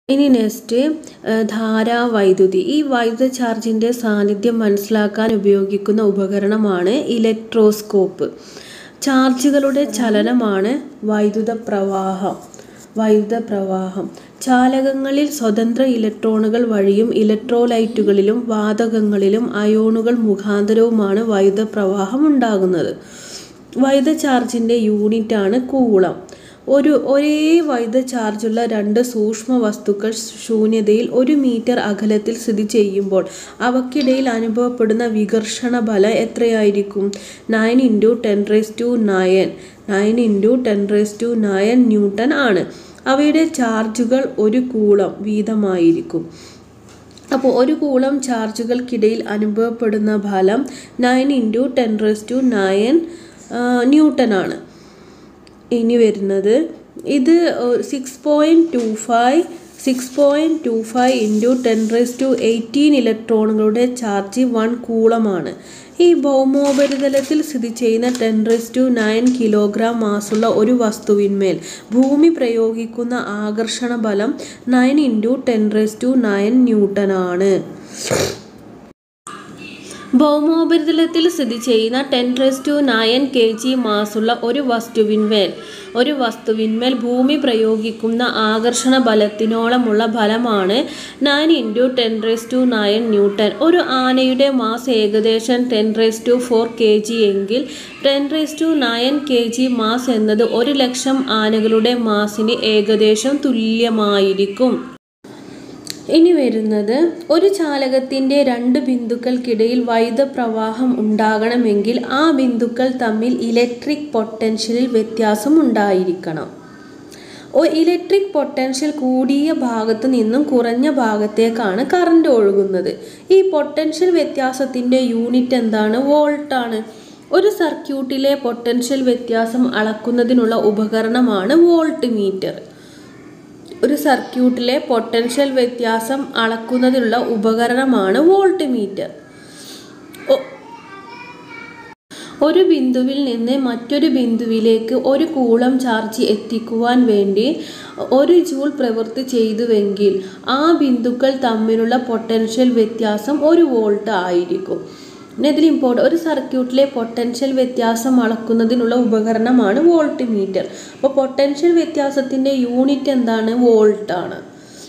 ഇനി നെക്സ്റ്റ് ധാരാവൈദ്യുതി ഈ വൈദ്യുത ചാർജിൻ്റെ സാന്നിധ്യം മനസ്സിലാക്കാൻ ഉപയോഗിക്കുന്ന ഉപകരണമാണ് ഇലക്ട്രോസ്കോപ്പ് ചാർജുകളുടെ ചലനമാണ് വൈദ്യുത പ്രവാഹം വൈദ്യുത പ്രവാഹം ചാലകങ്ങളിൽ സ്വതന്ത്ര ഇലക്ട്രോണുകൾ വഴിയും ഇലക്ട്രോലൈറ്റുകളിലും വാതകങ്ങളിലും അയോണുകൾ മുഖാന്തരവുമാണ് വൈദ്യുത പ്രവാഹം ഉണ്ടാകുന്നത് വൈദ്യുത ചാർജിൻ്റെ യൂണിറ്റാണ് കൂളം ഒരു ഒരേ വൈദ്യുത ചാർജുള്ള രണ്ട് സൂക്ഷ്മ വസ്തുക്കൾ ശൂന്യതയിൽ ഒരു മീറ്റർ അകലത്തിൽ സ്ഥിതി ചെയ്യുമ്പോൾ അവയ്ക്കിടയിൽ അനുഭവപ്പെടുന്ന വികർഷണ ബലം എത്രയായിരിക്കും nine into ten raise to nine nine into ten raise to nine newton ആണ് അവയുടെ ചാർജുകൾ ഒരു കൂളം വീതമായിരിക്കും അപ്പോൾ ഒരു കൂളം ചാർജുകൾക്കിടയിൽ അനുഭവപ്പെടുന്ന ഫലം nine into ten raise to nine newton ആണ് ഇനി വരുന്നത് ഇത് six point two five six point two five into ten raise to eighteen ഇലക്ട്രോണുകളുടെ ചാർജ് വൺ കൂളമാണ് ഈ ഭൗമോപരിതലത്തിൽ സ്ഥിതി ചെയ്യുന്ന ten raise to nine kilogram മാസുള്ള ഒരു വസ്തുവിന്മേൽ ഭൂമി പ്രയോഗിക്കുന്ന ആകർഷണ ബലം nine into ten raise to nine ന്യൂട്ടനാണ് ഭൗമോപരിതലത്തിൽ സ്ഥിതി ചെയ്യുന്ന ten raise to nine K G മാസുള്ള ഒരു വസ്തുവിന്മേൽ ഒരു വസ്തുവിന്മേൽ ഭൂമി പ്രയോഗിക്കുന്ന ആകർഷണ ബലത്തിനോളമുള്ള ഫലമാണ് nine into ten raise to nine newton ഒരു ആനയുടെ മാസ് ഏകദേശം ten raise to four K G എങ്കിൽ ten raise to nine K G mass എന്നത് ഒരു ലക്ഷം ആനകളുടെ മാസിന് ഏകദേശം തുല്യമായിരിക്കും ഇനി വരുന്നത് ഒരു ചാലകത്തിൻ്റെ രണ്ട് ബിന്ദുക്കൾക്കിടയിൽ വൈദ്യുത പ്രവാഹം ഉണ്ടാകണമെങ്കിൽ ആ ബിന്ദുക്കൾ തമ്മിൽ ഇലക്ട്രിക് പൊട്ടൻഷ്യലിൽ വ്യത്യാസം ഉണ്ടായിരിക്കണം ഇലക്ട്രിക് പൊട്ടൻഷ്യൽ കൂടിയ ഭാഗത്ത് നിന്നും കുറഞ്ഞ ഭാഗത്തേക്കാണ് കറണ്ട് ഒഴുകുന്നത് ഈ പൊട്ടൻഷ്യൽ വ്യത്യാസത്തിൻ്റെ യൂണിറ്റ് എന്താണ് വോൾട്ടാണ് ഒരു സർക്യൂട്ടിലെ പൊട്ടൻഷ്യൽ വ്യത്യാസം അളക്കുന്നതിനുള്ള ഉപകരണമാണ് വോൾട്ട് മീറ്റർ ഒരു സർക്യൂട്ടിലെ പൊട്ടൻഷ്യൽ വ്യത്യാസം അളക്കുന്നതിനുള്ള ഉപകരണമാണ് വോൾട്ട് മീറ്റർ ഒരു ബിന്ദുവിൽ നിന്ന് മറ്റൊരു ബിന്ദുവിലേക്ക് ഒരു കൂളം ചാർജ് എത്തിക്കുവാൻ വേണ്ടി ഒരു ജൂൾ പ്രവൃത്തി ചെയ്തുവെങ്കിൽ ആ ബിന്ദുക്കൾ തമ്മിലുള്ള പൊട്ടൻഷ്യൽ വ്യത്യാസം ഒരു വോൾട്ട് ആയിരിക്കും പിന്നെ ഇതിൽ ഇമ്പോർട്ട് ഒരു സർക്യൂട്ടിലെ പൊട്ടൻഷ്യൽ വ്യത്യാസം അളക്കുന്നതിനുള്ള ഉപകരണമാണ് വോൾട്ട് മീറ്റർ അപ്പോൾ പൊട്ടൻഷ്യൽ വ്യത്യാസത്തിൻ്റെ യൂണിറ്റ് എന്താണ് വോൾട്ട് ആണ്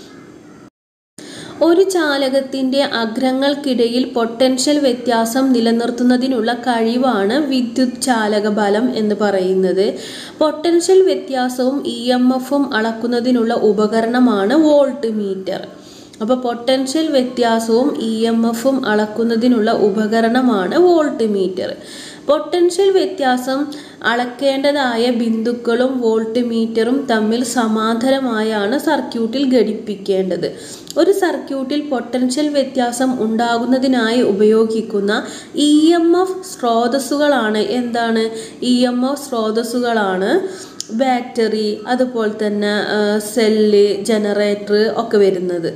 ഒരു ചാലകത്തിൻ്റെ അഗ്രങ്ങൾക്കിടയിൽ പൊട്ടൻഷ്യൽ വ്യത്യാസം നിലനിർത്തുന്നതിനുള്ള കഴിവാണ് വിദ്യുത് ചാലക ബലം എന്ന് പറയുന്നത് പൊട്ടൻഷ്യൽ വ്യത്യാസവും ഇ എം എഫും അളക്കുന്നതിനുള്ള ഉപകരണമാണ് വോൾട്ട് മീറ്റർ അപ്പോൾ പൊട്ടൻഷ്യൽ വ്യത്യാസവും ഇ എം എഫും അളക്കുന്നതിനുള്ള ഉപകരണമാണ് വോൾട്ട് മീറ്റർ പൊട്ടൻഷ്യൽ വ്യത്യാസം അളക്കേണ്ടതായ ബിന്ദുക്കളും വോൾട്ട് മീറ്ററും തമ്മിൽ സമാന്തരമായാണ് സർക്യൂട്ടിൽ ഘടിപ്പിക്കേണ്ടത് ഒരു സർക്യൂട്ടിൽ പൊട്ടൻഷ്യൽ വ്യത്യാസം ഉണ്ടാകുന്നതിനായി ഉപയോഗിക്കുന്ന ഇ എം എഫ് സ്രോതസ്സുകളാണ് എന്താണ് ഇ എം എഫ് സ്രോതസ്സുകളാണ് ബാറ്ററി അതുപോലെ തന്നെ സെല്ല് ജനറേറ്റർ ഒക്കെ വരുന്നത്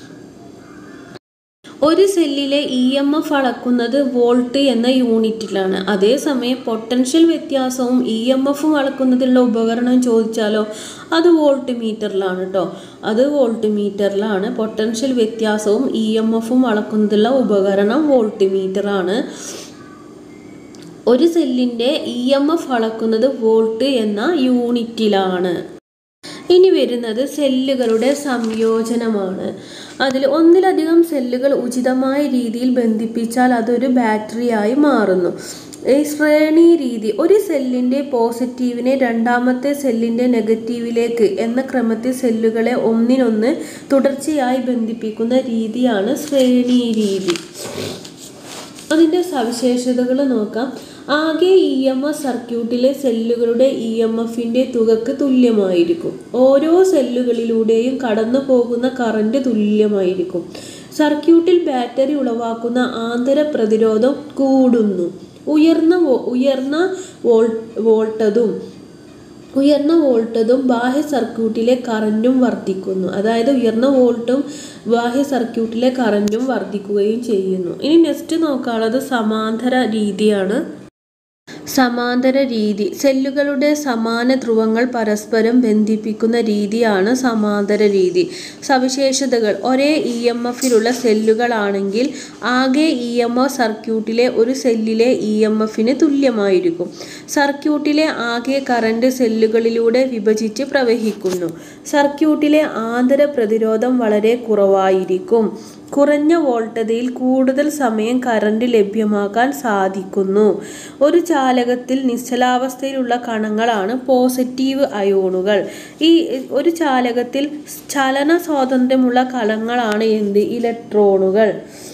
ഒരു സെല്ലിലെ ഇ എം എഫ് അളക്കുന്നത് വോൾട്ട് എന്ന യൂണിറ്റിലാണ് അതേസമയം പൊട്ടൻഷ്യൽ വ്യത്യാസവും ഇ എം എഫും അളക്കുന്നതിനുള്ള ഉപകരണം ചോദിച്ചാലോ അത് വോൾട്ട് മീറ്ററിലാണ് കേട്ടോ അത് വോൾട്ട് മീറ്ററിലാണ് പൊട്ടൻഷ്യൽ വ്യത്യാസവും ഇ എം എഫും അളക്കുന്നതിനുള്ള ഉപകരണം വോൾട്ട് മീറ്ററാണ് ഒരു സെല്ലിൻ്റെ ഇ എം എഫ് അളക്കുന്നത് വോൾട്ട് എന്ന യൂണിറ്റിലാണ് ഇനി വരുന്നത് സെല്ലുകളുടെ സംയോജനമാണ് അതിൽ ഒന്നിലധികം സെല്ലുകൾ ഉചിതമായ രീതിയിൽ ബന്ധിപ്പിച്ചാൽ അതൊരു ബാറ്ററിയായി മാറുന്നു ഈ ശ്രേണി രീതി ഒരു സെല്ലിൻ്റെ പോസിറ്റീവിനെ രണ്ടാമത്തെ സെല്ലിൻ്റെ നെഗറ്റീവിലേക്ക് എന്ന ക്രമത്തിൽ സെല്ലുകളെ ഒന്നിനൊന്ന് തുടർച്ചയായി ബന്ധിപ്പിക്കുന്ന രീതിയാണ് ശ്രേണി രീതി അതിൻ്റെ സവിശേഷതകൾ നോക്കാം ആകെ ഇ എം എഫ് സർക്യൂട്ടിലെ സെല്ലുകളുടെ ഇ എം എഫിൻ്റെ തുകക്ക് തുല്യമായിരിക്കും ഓരോ സെല്ലുകളിലൂടെയും കടന്നു പോകുന്ന കറണ്ട് തുല്യമായിരിക്കും സർക്യൂട്ടിൽ ബാറ്ററി ഉളവാക്കുന്ന ആന്തര പ്രതിരോധം കൂടുന്നു ഉയർന്ന ഉയർന്ന വോൾ വോൾട്ടതും ഉയർന്ന വോൾട്ടതും ബാഹ്യ സർക്യൂട്ടിലെ കറൻറ്റും വർദ്ധിക്കുന്നു അതായത് ഉയർന്ന വോൾട്ടും ബാഹ്യ സർക്യൂട്ടിലെ കറൻറ്റും വർദ്ധിക്കുകയും ചെയ്യുന്നു ഇനി നെക്സ്റ്റ് നോക്കാനുള്ളത് സമാന്തര രീതിയാണ് സമാന്തര രീതി സെല്ലുകളുടെ സമാന ധ്രുവങ്ങൾ പരസ്പരം ബന്ധിപ്പിക്കുന്ന രീതിയാണ് സമാന്തര രീതി സവിശേഷതകൾ ഒരേ ഇ എം എഫിലുള്ള സെല്ലുകളാണെങ്കിൽ ആകെ ഇ എം എഫ് സർക്യൂട്ടിലെ ഒരു സെല്ലിലെ ഇ എം എഫിന് തുല്യമായിരിക്കും സർക്യൂട്ടിലെ ആകെ കറണ്ട് സെല്ലുകളിലൂടെ വിഭജിച്ച് പ്രവഹിക്കുന്നു സർക്യൂട്ടിലെ ആന്തര പ്രതിരോധം വളരെ കുറവായിരിക്കും കുറഞ്ഞ വോൾട്ടതയിൽ കൂടുതൽ സമയം കറണ്ട് ലഭ്യമാക്കാൻ സാധിക്കുന്നു ഒരു ചാലകത്തിൽ നിശ്ചലാവസ്ഥയിലുള്ള കണങ്ങളാണ് പോസിറ്റീവ് അയോണുകൾ ഈ ഒരു ചാലകത്തിൽ ചലന സ്വാതന്ത്ര്യമുള്ള കണങ്ങളാണ് എന്ത് ഇലക്ട്രോണുകൾ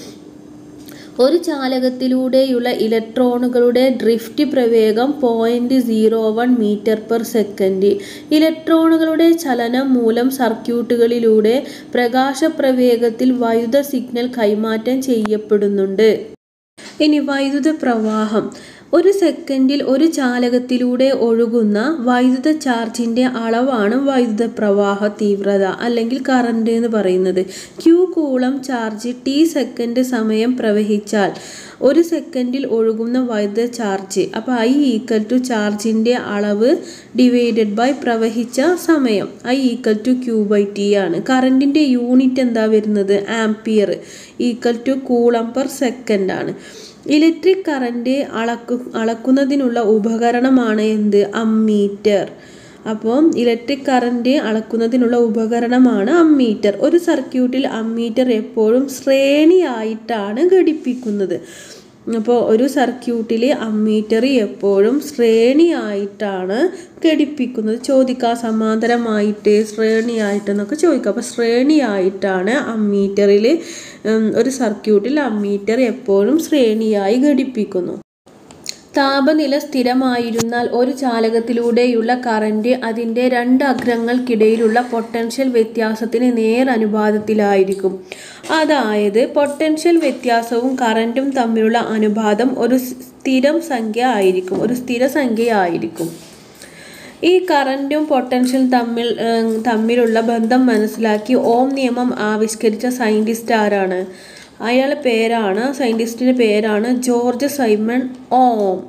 ഒരു ചാലകത്തിലൂടെയുള്ള ഇലക്ട്രോണുകളുടെ ഡ്രിഫ്റ്റ് പ്രവേഗം point zero one metre per second ഇലക്ട്രോണുകളുടെ ചലനം മൂലം സർക്യൂട്ടുകളിലൂടെ പ്രകാശപ്രവേഗത്തിൽ വൈദ്യുത സിഗ്നൽ കൈമാറ്റം ചെയ്യപ്പെടുന്നുണ്ട് ഇനി വൈദ്യുത പ്രവാഹം ഒരു സെക്കൻഡിൽ ഒരു ചാലകത്തിലൂടെ ഒഴുകുന്ന വൈദ്യുത ചാർജിൻ്റെ അളവാണ് വൈദ്യുത പ്രവാഹ തീവ്രത അല്ലെങ്കിൽ കറണ്ട് എന്ന് പറയുന്നത് Q coulomb charge T second സമയം പ്രവഹിച്ചാൽ ഒരു സെക്കൻഡിൽ ഒഴുകുന്ന വൈദ്യുത ചാർജ് അപ്പോൾ ഐ ഈക്വൽ ടു ചാർജിൻ്റെ അളവ് ഡിവൈഡഡ് ബൈ പ്രവഹിച്ച സമയം I equal to Q by T ആണ് കറണ്ടിൻ്റെ യൂണിറ്റ് എന്താ വരുന്നത് ampere equal to coulomb per second ആണ് ഇലക്ട്രിക് കറണ്ട് അളക്കു അളക്കുന്നതിനുള്ള ഉപകരണമാണ് എന്ത് അമ്മീറ്റർ അപ്പോൾ ഇലക്ട്രിക് കറണ്ട് അളക്കുന്നതിനുള്ള ഉപകരണമാണ് അമ്മീറ്റർ ഒരു സർക്യൂട്ടിൽ അമ്മീറ്റർ എപ്പോഴും ശ്രേണിയായിട്ടാണ് ഘടിപ്പിക്കുന്നത് അപ്പോൾ ഒരു സർക്യൂട്ടിൽ അമ്മീറ്റർ എപ്പോഴും ശ്രേണിയായിട്ടാണ് ഘടിപ്പിക്കുന്നത് ചോദിക്കുക സമാന്തരമായിട്ട് ശ്രേണിയായിട്ട് എന്നൊക്കെ ചോദിക്കുക അപ്പോൾ ശ്രേണിയായിട്ടാണ് അമ്മീറ്ററിൽ ഒരു സർക്യൂട്ടിൽ അമ്മീറ്റർ എപ്പോഴും ശ്രേണിയായി ഘടിപ്പിക്കുന്നു താപനില സ്ഥിരമായിരുന്നാൽ ഒരു ചാലകത്തിലൂടെയുള്ള കറന്റ് അതിൻ്റെ രണ്ട് അഗ്രങ്ങൾക്കിടയിലുള്ള പൊട്ടൻഷ്യൽ വ്യത്യാസത്തിന് നേരനുപാതത്തിലായിരിക്കും അതായത് പൊട്ടൻഷ്യൽ വ്യത്യാസവും കറൻറ്റും തമ്മിലുള്ള അനുപാതം ഒരു സ്ഥിരം സംഖ്യ ആയിരിക്കും ഒരു സ്ഥിര സംഖ്യ ആയിരിക്കും ഈ കറൻറ്റും പൊട്ടൻഷ്യൽ തമ്മിൽ തമ്മിലുള്ള ബന്ധം മനസ്സിലാക്കി ഓം നിയമം ആവിഷ്കരിച്ച സയൻറ്റിസ്റ്റ് ആരാണ് അയാളുടെ പേരാണ് സയൻറ്റിസ്റ്റിൻ്റെ പേരാണ് ജോർജ് സൈമൺ ഓം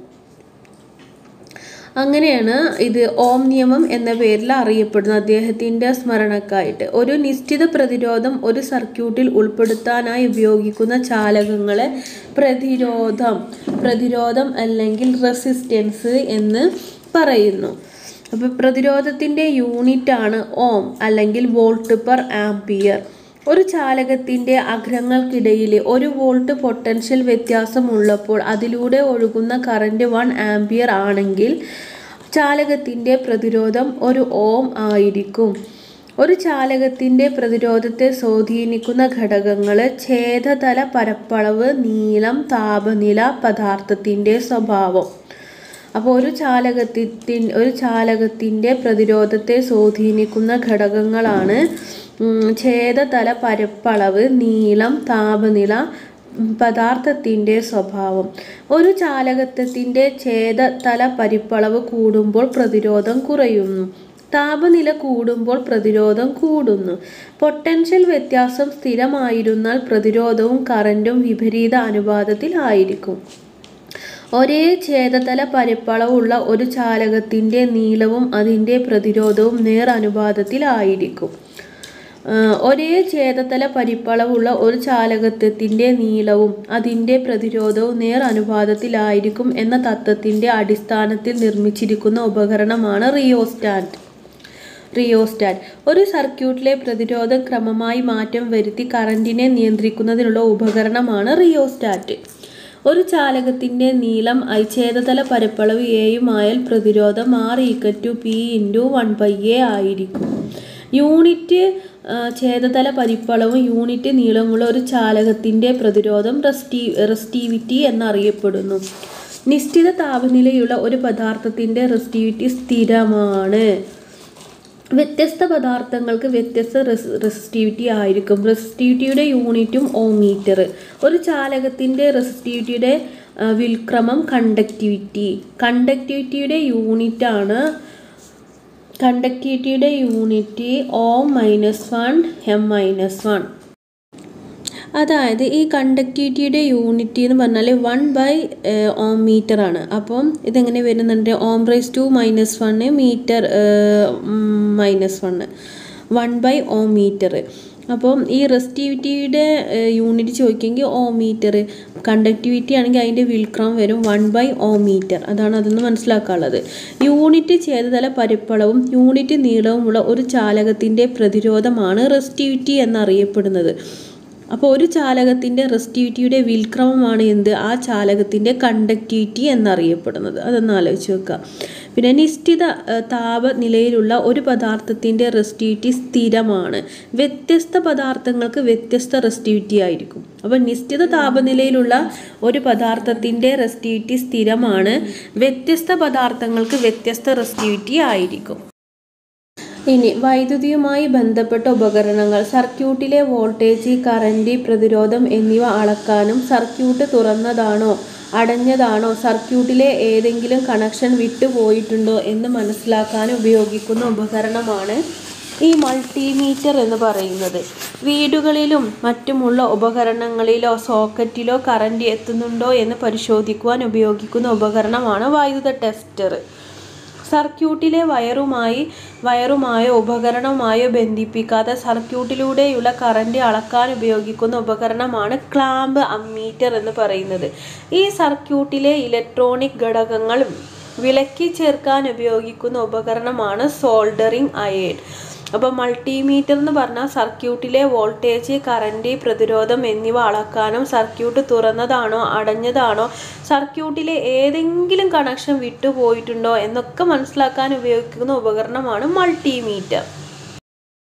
അങ്ങനെയാണ് ഇത് ഓം നിയമം എന്ന പേരിൽ അറിയപ്പെടുന്നത് അദ്ദേഹത്തിൻ്റെ സ്മരണക്കായിട്ട് ഒരു നിശ്ചിത പ്രതിരോധം ഒരു സർക്യൂട്ടിൽ ഉൾപ്പെടുത്താനായി ഉപയോഗിക്കുന്ന ചാലകങ്ങളെ പ്രതിരോധം പ്രതിരോധം അല്ലെങ്കിൽ റെസിസ്റ്റൻസ് എന്ന് പറയുന്നു അപ്പോൾ പ്രതിരോധത്തിൻ്റെ യൂണിറ്റാണ് ഓം അല്ലെങ്കിൽ വോൾട്ട് പെർ ആംപിയർ ഒരു ചാലകത്തിൻ്റെ അഗ്രങ്ങൾക്കിടയിൽ ഒരു വോൾട്ട് പൊട്ടൻഷ്യൽ വ്യത്യാസമുള്ളപ്പോൾ അതിലൂടെ ഒഴുകുന്ന കറണ്ട് വൺ ആംപിയർ ആണെങ്കിൽ ചാലകത്തിൻ്റെ പ്രതിരോധം ഒരു ഓം ആയിരിക്കും ഒരു ചാലകത്തിൻ്റെ പ്രതിരോധത്തെ സ്വാധീനിക്കുന്ന ഘടകങ്ങൾ ഛേദതല പരപ്പളവ് നീളം താപനില പദാർത്ഥത്തിൻ്റെ സ്വഭാവം അപ്പോൾ ഒരു ചാലകത്തിൻ ഒരു ചാലകത്തിൻ്റെ പ്രതിരോധത്തെ സ്വാധീനിക്കുന്ന ഘടകങ്ങളാണ് ഛേദതല പരപ്പളവ് നീളം താപനില പദാർത്ഥത്തിൻ്റെ സ്വഭാവം ഒരു ചാലകത്വത്തിൻ്റെ ഛേദതല പരിപ്പളവ് കൂടുമ്പോൾ പ്രതിരോധം കുറയുന്നു താപനില കൂടുമ്പോൾ പ്രതിരോധം കൂടുന്നു പൊട്ടൻഷ്യൽ വ്യത്യാസം സ്ഥിരമായിരുന്നാൽ പ്രതിരോധവും കറൻറ്റും വിപരീത അനുപാതത്തിലായിരിക്കും ഒരേ ഛേദതല പരിപ്പളവുള്ള ഒരു ചാലകത്തിൻ്റെ നീളവും അതിൻ്റെ പ്രതിരോധവും നേർ അനുപാതത്തിലായിരിക്കും ഒരേ ഛേദതല പരിപ്പളവുള്ള ഒരു ചാലകത്വത്തിൻ്റെ നീളവും അതിൻ്റെ പ്രതിരോധവും നേർ അനുപാതത്തിലായിരിക്കും എന്ന തത്വത്തിൻ്റെ അടിസ്ഥാനത്തിൽ നിർമ്മിച്ചിരിക്കുന്ന ഉപകരണമാണ് റിയോസ്റ്റാറ്റ് റിയോസ്റ്റാറ്റ് ഒരു സർക്യൂട്ടിലെ പ്രതിരോധം ക്രമമായി മാറ്റം വരുത്തി കറണ്ടിനെ നിയന്ത്രിക്കുന്നതിനുള്ള ഉപകരണമാണ് റിയോസ്റ്റാറ്റ് ഒരു ചാലകത്തിൻ്റെ നീളം ഐച്ഛേദതല പരപ്പളവ് എയുമായാൽ പ്രതിരോധം R equal to P into one by A ആയിരിക്കും യൂണിറ്റ് ഛേദതല പരിപ്പളവും യൂണിറ്റ് നീളമുള്ള ഒരു ചാലകത്തിൻ്റെ പ്രതിരോധം റെസ്റ്റീ റെസ്റ്റീവിറ്റി എന്നറിയപ്പെടുന്നു നിശ്ചിത താപനിലയുള്ള ഒരു പദാർത്ഥത്തിൻ്റെ റെസ്റ്റിവിറ്റി സ്ഥിരമാണ് വ്യത്യസ്ത പദാർത്ഥങ്ങൾക്ക് വ്യത്യസ്ത റെസ് റെസിസ്റ്റിവിറ്റി ആയിരിക്കും റെസിസ്റ്റിവിറ്റിയുടെ യൂണിറ്റും ഓമീറ്റർ ഒരു ചാലകത്തിൻ്റെ റെസിസ്റ്റിവിറ്റിയുടെ വിൽക്രമം കണ്ടക്ടിവിറ്റി കണ്ടക്ടിവിറ്റിയുടെ യൂണിറ്റാണ് കണ്ടക്ടിവിറ്റിയുടെ unit ohm minus one M minus one അതായത് ഈ കണ്ടക്ടിവിറ്റിയുടെ യൂണിറ്റ് എന്ന് പറഞ്ഞാൽ വൺ ബൈ ഓം മീറ്റർ ആണ് അപ്പം ഇതെങ്ങനെ വരുന്നുണ്ട് ohm raise to minus one metre minus one one by ohm metre അപ്പം ഈ റെസ്റ്റിവിറ്റിയുടെ യൂണിറ്റ് ചോദിക്കുമെങ്കിൽ ഓ മീറ്റർ കണ്ടക്ടിവിറ്റി ആണെങ്കിൽ അതിൻ്റെ വിൽക്രം വരും വൺ ബൈ ഓ മീറ്റർ അതാണ് അതൊന്ന് മനസ്സിലാക്കാനുള്ളത് യൂണിറ്റ് ഛേദതല പരിപ്പളവും യൂണിറ്റ് നീളവുമുള്ള ഒരു ചാലകത്തിൻ്റെ പ്രതിരോധമാണ് റെസ്റ്റിവിറ്റി എന്നറിയപ്പെടുന്നത് അപ്പോൾ ഒരു ചാലകത്തിൻ്റെ റെസ്റ്റിവിറ്റിയുടെ വിൽക്രമമാണ് എന്ത് ആ ചാലകത്തിൻ്റെ കണ്ടക്ടിവിറ്റി എന്നറിയപ്പെടുന്നത് അതൊന്ന് ആലോചിച്ച് വെക്കുക പിന്നെ നിശ്ചിത ഏഹ്, താപനിലയിലുള്ള ഒരു പദാർത്ഥത്തിൻ്റെ റെസ്റ്റിവിറ്റി സ്ഥിരമാണ് വ്യത്യസ്ത പദാർത്ഥങ്ങൾക്ക് വ്യത്യസ്ത റെസ്റ്റിവിറ്റി ആയിരിക്കും അപ്പോൾ നിശ്ചിത താപനിലയിലുള്ള ഒരു പദാർത്ഥത്തിൻ്റെ റെസ്റ്റിവിറ്റി സ്ഥിരമാണ് വ്യത്യസ്ത പദാർത്ഥങ്ങൾക്ക് വ്യത്യസ്ത റെസ്റ്റിവിറ്റി ആയിരിക്കും ഇനി വൈദ്യുതിയുമായി ബന്ധപ്പെട്ട ഉപകരണങ്ങൾ സർക്യൂട്ടിലെ വോൾട്ടേജ് കറന്റ് പ്രതിരോധം എന്നിവ അളക്കാനും സർക്യൂട്ട് തുറന്നതാണോ അടഞ്ഞതാണോ സർക്യൂട്ടിലെ ഏതെങ്കിലും കണക്ഷൻ വിട്ടുപോയിട്ടുണ്ടോ എന്ന് മനസ്സിലാക്കാൻ ഉപയോഗിക്കുന്ന ഉപകരണമാണ് ഈ മൾട്ടിമീറ്റർ എന്ന് പറയുന്നത് വീടുകളിലും മറ്റുമുള്ള ഉപകരണങ്ങളിലോ സോക്കറ്റിലോ കറന്റ് എത്തുന്നുണ്ടോ എന്ന് പരിശോധിക്കുവാൻ ഉപയോഗിക്കുന്ന ഉപകരണമാണ് വൈദ്യുത ടെസ്റ്റർ സർക്യൂട്ടിലെ വയറുമായി വയറുമായോ ഉപകരണവുമായോ ബന്ധിപ്പിക്കാതെ സർക്യൂട്ടിലൂടെയുള്ള കറന്റ് അളക്കാൻ ഉപയോഗിക്കുന്ന ഉപകരണമാണ് ക്ലാമ്പ് അമ്മീറ്റർ എന്ന് പറയുന്നത് ഈ സർക്യൂട്ടിലെ ഇലക്ട്രോണിക് ഘടകങ്ങൾ വിലക്കി ചേർക്കാൻ ഉപയോഗിക്കുന്ന ഉപകരണമാണ് സോൾഡറിംഗ് അയേൺ അപ്പോൾ മൾട്ടിമീറ്റർ എന്ന് പറഞ്ഞാൽ സർക്യൂട്ടിലെ വോൾട്ടേജ് കറന്റ് പ്രതിരോധം എന്നിവ അളക്കാനും സർക്യൂട്ട് തുറന്നതാണോ അടഞ്ഞതാണോ സർക്യൂട്ടിലെ ഏതെങ്കിലും കണക്ഷൻ വിട്ടുപോയിട്ടുണ്ടോ എന്നൊക്കെ മനസ്സിലാക്കാൻ ഉപയോഗിക്കുന്ന ഉപകരണമാണ് മൾട്ടിമീറ്റർ